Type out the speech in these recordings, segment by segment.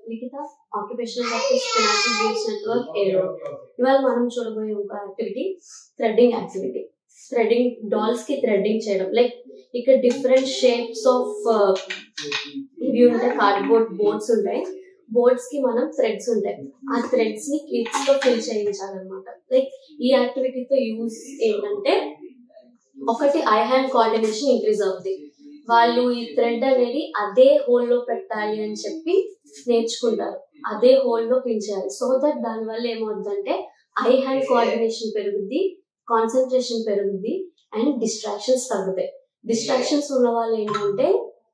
లిఖిత occupational therapist financial games network ఏరో ఇవాళ మనం చూడబోయే ఒక activity threading activity threading dolls కి థ్రెడ్డింగ్ చేయడం లైక్ ఇక్కడ డిఫరెంట్ షేప్స్ ఆఫ్ ఇవి ఉంటాయి కార్డ్బోర్డ్ బోర్డ్స్ ఉంటాయి బోర్డ్స్ కి మనం థ్రెడ్స్ ఉంటాయి ఆ థ్రెడ్స్ ని కిడ్స్ తో ఫిల్ చేయించాలన్నమాట లైక్ ఈ యాక్టివిటీతో యూజ్ ఏంటంటే ఒకటి ఐ హ్యాండ్ కోఆర్డినేషన్ ఇంక్రీజ్ అవుతుంది వాళ్ళు ఈ థ్రెడ్ అనేది అదే హోల్ లో పెట్టాలి అని చెప్పి నేర్చుకుంటారు అదే హోల్ లో పెంచాలి సో దట్ దాని వల్ల ఏమవుతుందంటే ఐ హ్యాండ్ కోఆర్డినేషన్ పెరుగుద్ది కాన్సన్ట్రేషన్ పెరుగుద్ది అండ్ డిస్ట్రాక్షన్స్ తగ్గుతాయి డిస్ట్రాక్షన్స్ ఉన్న వాళ్ళు ఏంటంటే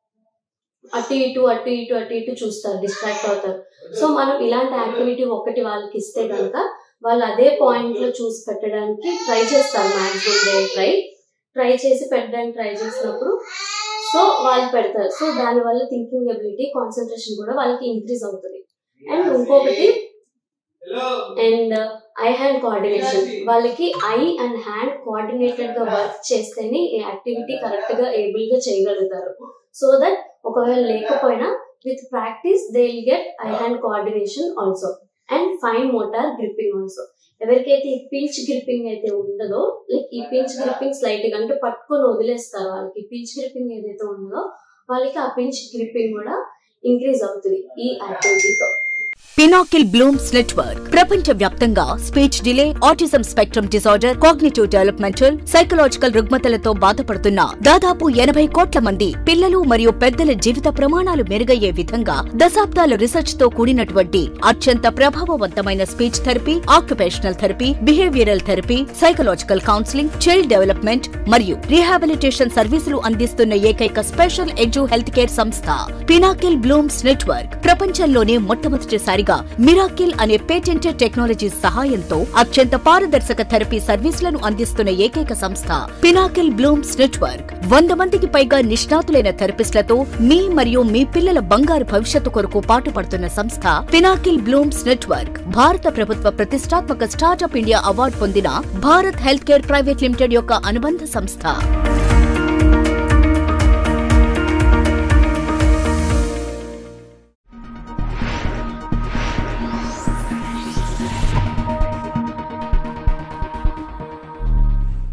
అటు ఇటు అటు ఇటు అటు ఇటు చూస్తారు డిస్ట్రాక్ట్ అవుతారు సో మనం ఇలాంటి యాక్టివిటీ ఒకటి వాళ్ళకి ఇస్తే కనుక వాళ్ళు అదే పాయింట్ లో చూసి పెట్టడానికి ట్రై చేస్తారు మాక్సిమం ట్రై ట్రై చేసి పెట్టడానికి ట్రై చేసినప్పుడు సో వాళ్ళు పెడతారు సో దాని వల్ల థింకింగ్ ఎబిలిటీ కాన్సన్ట్రేషన్ కూడా వాళ్ళకి ఇంక్రీజ్ అవుతుంది అండ్ ఇంకొకటి అండ్ ఐ హ్యాండ్ కోఆర్డినేషన్ వాళ్ళకి ఐ అండ్ హ్యాండ్ కోఆర్డినేటెడ్ గా వర్క్ చేస్తేనే ఈ యాక్టివిటీ కరెక్ట్ గా ఏబుల్ గా చేయగలుగుతారు సో దట్ ఒకవేళ లేకపోయినా with practice they will get eye hand coordination also and fine motor gripping also ఎవరికైతే ఈ పించ్ గ్రిప్పింగ్ అయితే ఉండదో లైక్ ఈ పించ్ గ్రిప్పింగ్ స్లైట్ గా అంటే పట్టుకొని వదిలేస్తారు వాళ్ళకి పించ్ గ్రిప్పింగ్ ఏదైతే ఉండదో వాళ్ళకి ఆ పించ్ గ్రిప్పింగ్ కూడా ఇంక్రీజ్ అవుతుంది ఈ యాక్టివిటీతో పినాకిల్ బ్లూమ్స్ నెట్వర్క్ ప్రపంచ వ్యాప్తంగా speech delay autism spectrum disorder cognitive developmental psychological రుగ్మతలతో బాధపడుతున్న దాదాపు ఎనభై కోట్ల మంది పిల్లలు మరియు పెద్దల జీవిత ప్రమాణాలు మెరుగయ్యే విధంగా దశాబ్దాల రీసెర్చ్ తో కూడినటువంటి అత్యంత ప్రభావవంతమైన speech therapy occupational therapy behavioural therapy psychological counselling child development మరియు రీహాబిలిటేషన్ సర్వీసులు అందిస్తున్న ఏకైక స్పెషల్ ఎడ్యు హెల్త్ కేర్ సంస్థ పినాకిల్ బ్లూమ్స్ నెట్వర్క్ ప్రపంచంలోనే మొట్టమొదటిసారిగా మిరాకిల్ అనే పేటెంటెడ్ టెక్నాలజీ సహాయంతో అత్యంత పారదర్శక థెరపీ సర్వీసులను అందిస్తున్న ఏకైక సంస్థ పినాకిల్ బ్లూమ్స్ నెట్వర్క్ వంద మందికి పైగా నిష్ణాతులైన థెరపిస్టులతో మీ మరియు మీ పిల్లల బంగారు భవిష్యత్తు కొరకు పాటుపడుతున్న సంస్థ పినాకిల్ బ్లూమ్స్ నెట్వర్క్ భారత ప్రభుత్వ ప్రతిష్టాత్మక స్టార్టప్ ఇండియా అవార్డు పొందిన Bharat health care private limited యొక్క అనుబంధ సంస్థ